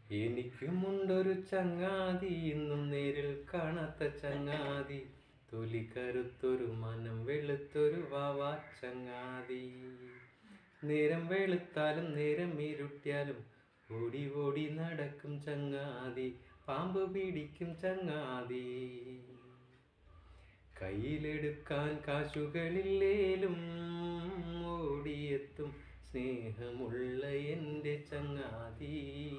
എനിക്കുമുണ്ടൊരു ചങ്ങാതി ഇന്നും നേരിൽ കാണാത്ത ചങ്ങാതി തൊലി കരുത്തൊരു മനം വെളുത്തൊരു വാവാ ചങ്ങാതി നേരം വെളുത്താലും നേരം ഇരുട്ടിയാലും ഓടി ഓടി നടക്കും ചങ്ങാതി പാമ്പ് പിടിക്കും ചങ്ങാതി കയ്യിലെടുക്കാൻ കാശുകളില്ലേലും ഓടിയെത്തും സ്നേഹമുള്ള എൻ്റെ ചങ്ങാതി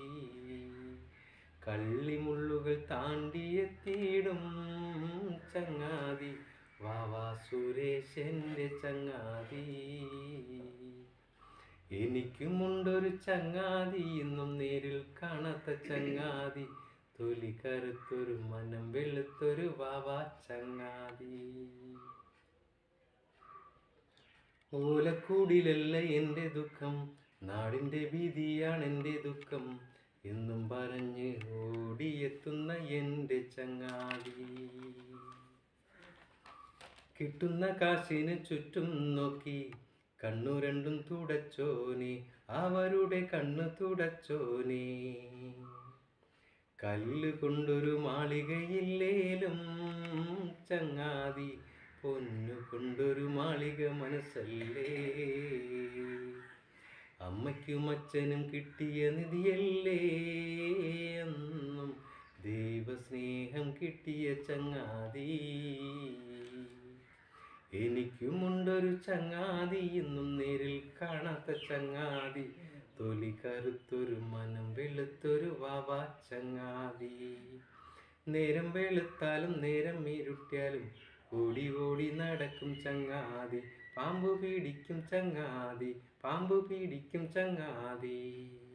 കള്ളിമുള്ളുകൾ താണ്ടിയെത്തിയിടും ചങ്ങാതി വാവാ സുരേഷ് എൻ്റെ ചങ്ങാതി എനിക്കുമുണ്ടൊരു ചങ്ങാതി ഇന്നും നേരിൽ കാണാത്ത ചങ്ങാതി തൊലി കറുത്തൊരു മനം വെളുത്തൊരു വാവാ ചങ്ങാതി ഓലക്കൂടിലല്ല എൻ്റെ ദുഃഖം നാടിൻ്റെ ഭീതിയാണ് എൻ്റെ ദുഃഖം എന്നും പറഞ്ഞ് ഓടിയെത്തുന്ന എൻ്റെ ചങ്ങാതി കിട്ടുന്ന കാശിന് ചുറ്റും നോക്കി കണ്ണു രണ്ടും തുടച്ചോനെ അവരുടെ കണ്ണു തുടച്ചോനെ കല്ല് കൊണ്ടൊരു മാളികയില്ലേലും ചങ്ങാതി പൊന്നു കൊണ്ടൊരു മാളിക മനസ്സല്ലേ അമ്മയ്ക്കും അച്ഛനും കിട്ടിയ നിധിയല്ലേ എന്നും ദൈവസ്നേഹം കിട്ടിയ ചങ്ങാതി എനിക്കുമുണ്ടൊരു ചങ്ങാതി ഇന്നും നേരിൽ കാണാത്ത ചങ്ങാതി തൊലി കറുത്തൊരു മനം വെളുത്തൊരു വാവാ ചങ്ങാതി നേരം വെളുത്താലും നേരം ഇരുട്ടിയാലും ഓടി ഓടി നടക്കും ചങ്ങാതി പാമ്പ് പിടിക്കും ചങ്ങാതി പാമ്പ് പിടിക്കും ചങ്ങാതി